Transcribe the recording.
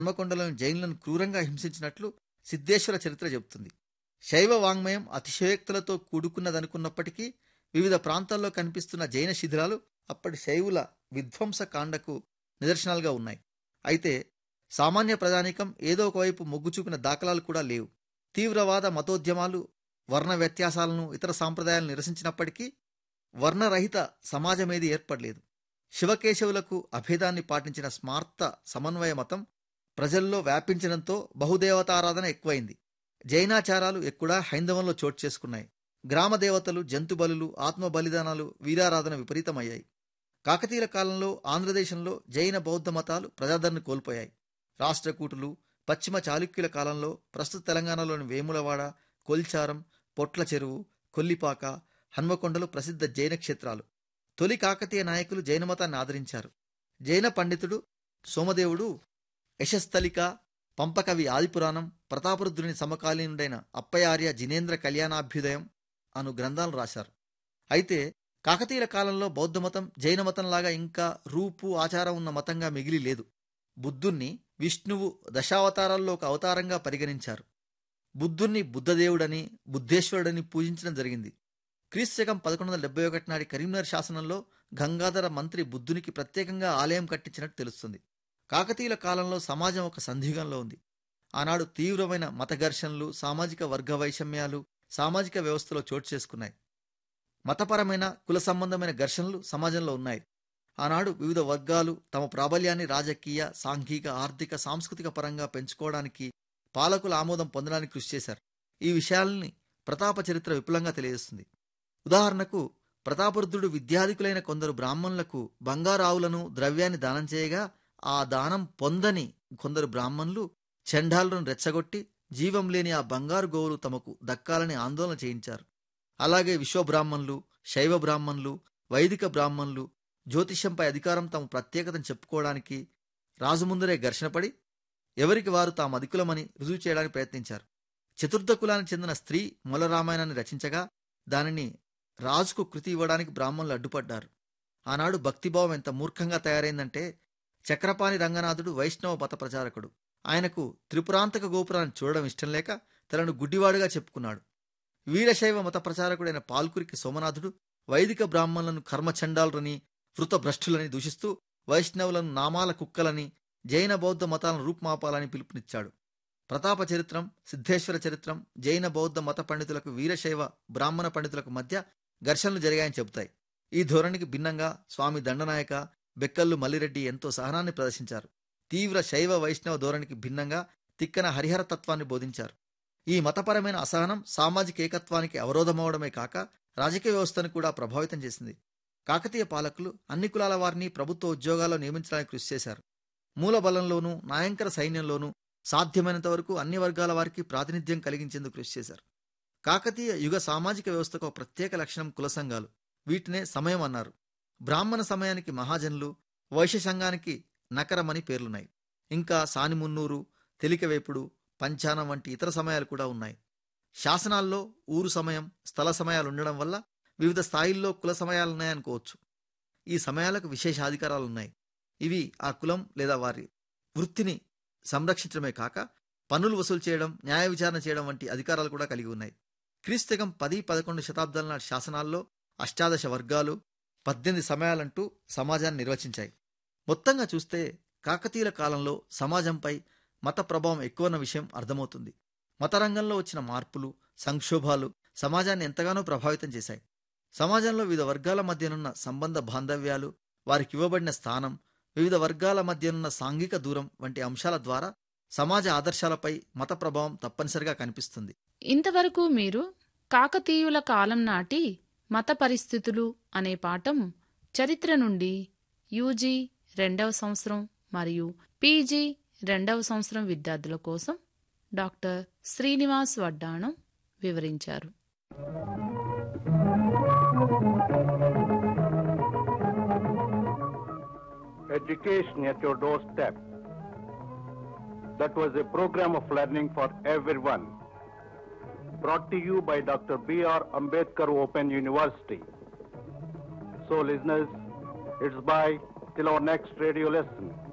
హన్మకొండలోని జైనులను క్రూరంగా హింసించినట్లు సిద్ధేశ్వర చరిత్ర చెబుతుంది శైవ వాంగ్మయం అతిశయోక్తులతో కూడుకున్నదనుకున్నప్పటికీ వివిధ ప్రాంతాల్లో కనిపిస్తున్న జైన శిథిలాలు అప్పటి శైవుల విధ్వంస కాండకు నిదర్శనాలుగా ఉన్నాయి అయితే సామాన్య ప్రజానీకం ఏదో ఒకవైపు మొగ్గు చూపిన దాఖలాలు కూడా లేవు తీవ్రవాద మతోద్యమాలు వర్ణ వ్యత్యాసాలను ఇతర సాంప్రదాయాలను నిరసించినప్పటికీ వర్ణరహిత సమాజమేది ఏర్పడలేదు శివకేశవులకు అభేదాన్ని పాటించిన స్మార్త సమన్వయ మతం ప్రజల్లో వ్యాపించడంతో బహుదేవతారాధన ఎక్కువైంది జైనాచారాలు ఎక్కుడా హైందవంలో చోటు చేసుకున్నాయి గ్రామ దేవతలు జంతు బలులు ఆత్మ బలిదానాలు వీరారాధన విపరీతమయ్యాయి కాకతీయుల కాలంలో ఆంధ్రదేశంలో జైన బౌద్ధ మతాలు ప్రజాదరణ కోల్పోయాయి రాష్ట్రకూటులు పశ్చిమ చాళుక్యుల కాలంలో ప్రస్తుత తెలంగాణలోని వేములవాడ కొల్చారం పొట్ల చెరువు కొల్లిపాక హన్మకొండలు ప్రసిద్ధ జైన క్షేత్రాలు తొలి కాకతీయ నాయకులు జైన మతాన్ని ఆదరించారు జైన పండితుడు సోమదేవుడు యశస్థలిక పంపకవి ఆదిపురాణం ప్రతాపరుద్రుని సమకాలీనుడైన అప్పయార్య జినేంద్ర కళ్యాణాభ్యుదయం అను గ్రంథాలు రాశారు అయితే కాకతీయుల కాలంలో బౌద్ధమతం జైన మతంలాగా ఇంకా రూపు ఆచారం ఉన్న మతంగా మిగిలి లేదు బుద్ధుణ్ణి విష్ణువు దశావతారాల్లో ఒక అవతారంగా పరిగణించారు బుద్ధుణ్ణి బుద్ధదేవుడని బుద్ధేశ్వరుడని పూజించడం జరిగింది క్రీస్తుశకం పదకొండు వందల డెబ్బై ఒకటి నాటి కరీంనగర్ శాసనంలో గంగాధర మంత్రి బుద్ధునికి ప్రత్యేకంగా ఆలయం కట్టించినట్టు తెలుస్తుంది కాకతీయుల కాలంలో సమాజం ఒక సందిగ్ధంలో ఉంది ఆనాడు తీవ్రమైన మత ఘర్షణలు సామాజిక వర్గ వైషమ్యాలు సామాజిక వ్యవస్థలో చోటు చేసుకున్నాయి మతపరమైన కుల సంబంధమైన ఘర్షణలు సమాజంలో ఉన్నాయి ఆనాడు వివిధ వర్గాలు తమ ప్రాబల్యాన్ని రాజకీయ సాంఘిక ఆర్థిక సాంస్కృతిక పరంగా పెంచుకోవడానికి పాలకుల ఆమోదం పొందడానికి కృషి చేశారు ఈ విషయాల్ని ప్రతాప చరిత్ర విపులంగా తెలియజేస్తుంది ఉదాహరణకు ప్రతాపరుద్రుడు విద్యాధికులైన కొందరు బ్రాహ్మణులకు బంగారు ఆవులను ద్రవ్యాన్ని దానం చేయగా ఆ దానం పొందని కొందరు బ్రాహ్మణులు చండాలను రెచ్చగొట్టి జీవం లేని ఆ బంగారు గోవులు తమకు దక్కాలని ఆందోళన చేయించారు అలాగే విశ్వబ్రాహ్మణులు శైవ బ్రాహ్మణులు వైదిక బ్రాహ్మణులు జ్యోతిష్యంపై అధికారం తమ ప్రత్యేకతను చెప్పుకోవడానికి రాజు ముందరే ఘర్షణపడి ఎవరికి వారు తాము అధికులమని రుజువు చేయడానికి ప్రయత్నించారు చతుర్థ కులానికి చెందిన స్త్రీ మూల రామాయణాన్ని రచించగా దానిని రాజుకు కృతి ఇవ్వడానికి బ్రాహ్మణులు అడ్డుపడ్డారు ఆనాడు భక్తిభావం ఎంత మూర్ఖంగా తయారైందంటే చక్రపాణి రంగనాథుడు వైష్ణవ మత ప్రచారకుడు ఆయనకు త్రిపురాంతక గోపురాన్ని చూడడం ఇష్టం లేక తనను గుడ్డివాడుగా చెప్పుకున్నాడు వీరశైవ మత ప్రచారకుడైన పాల్కురికి సోమనాథుడు వైదిక బ్రాహ్మణులను కర్మచండాలురని వృతభ్రష్టులని దూషిస్తూ వైష్ణవులను నామాల కుక్కలని జైన బౌద్ధ మతాలను రూపుమాపాలని పిలుపునిచ్చాడు ప్రతాప చరిత్రం సిద్ధేశ్వర చరిత్రం జైన బౌద్ధ మత పండితులకు వీరశైవ బ్రాహ్మణ పండితులకు మధ్య ఘర్షణలు జరిగాయని చెబుతాయి ఈ ధోరణికి భిన్నంగా స్వామి దండనాయక బెక్కల్లు మల్లిరెడ్డి ఎంతో సహనాన్ని ప్రదర్శించారు తీవ్ర శైవ వైష్ణవ ధోరణికి భిన్నంగా తిక్కన హరిహర తత్వాన్ని బోధించారు ఈ మతపరమైన అసహనం సామాజిక ఏకత్వానికి అవరోధమవడమే కాక రాజకీయ వ్యవస్థను కూడా ప్రభావితం చేసింది కాకతీయ పాలకులు అన్ని కులాల వారిని ప్రభుత్వ ఉద్యోగాల్లో నియమించడానికి కృషి చేశారు మూల బలంలోనూ నాయంకర సైన్యంలోనూ సాధ్యమైనంత వరకు అన్ని వర్గాల వారికి ప్రాతినిధ్యం కలిగించేందుకు కృషి చేశారు కాకతీయ యుగ సామాజిక వ్యవస్థకు ఒక ప్రత్యేక లక్షణం కుల సంఘాలు వీటినే సమయం అన్నారు బ్రాహ్మణ సమయానికి మహాజనులు వైశ్య సంఘానికి నకరమని పేర్లున్నాయి ఇంకా సానిమున్నూరు తెలికవేపుడు పంచానం వంటి ఇతర సమయాలు కూడా ఉన్నాయి శాసనాల్లో ఊరు సమయం స్థల సమయాలు ఉండడం వల్ల వివిధ స్థాయిల్లో కుల సమయాలున్నాయనుకోవచ్చు ఈ సమయాలకు విశేష అధికారాలున్నాయి ఇవి ఆ కులం లేదా వారి వృత్తిని సంరక్షించడమే కాక పన్నులు వసూలు చేయడం న్యాయ విచారణ చేయడం వంటి అధికారాలు కూడా కలిగి ఉన్నాయి క్రీస్తకం పది పదకొండు శతాబ్దాల నాటి శాసనాల్లో అష్టాదశ వర్గాలు పద్దెనిమిది సమయాలంటూ సమాజాన్ని నిర్వచించాయి మొత్తంగా చూస్తే కాకతీయుల కాలంలో సమాజంపై మత ప్రభావం ఎక్కువన్న విషయం అర్థమవుతుంది మతరంగంలో వచ్చిన మార్పులు సంక్షోభాలు సమాజాన్ని ఎంతగానో ప్రభావితం చేశాయి సమాజంలో వివిధ వర్గాల మధ్యనున్న సంబంధ బాంధవ్యాలు వారికి ఇవ్వబడిన స్థానం వివిధ వర్గాల మధ్యనున్న సాంఘిక దూరం వంటి అంశాల ద్వారా సమాజ ఆదర్శాలపై మత ప్రభావం తప్పనిసరిగా కనిపిస్తుంది ఇంతవరకు మీరు కాకతీయుల కాలం నాటి మత పరిస్థితులు అనే పాఠం చరిత్ర నుండి యూజీ రెండవ సంవత్సరం మరియు పీజీ రెండవ సంవత్సరం విద్యార్థుల కోసం డాక్టర్ శ్రీనివాస్ వడ్డాణం వివరించారు Education at your doorstep. That was a program of learning for everyone. Brought to you by Dr. B.R. Ambedkar Open University. So, listeners, it's bye till our next radio lesson.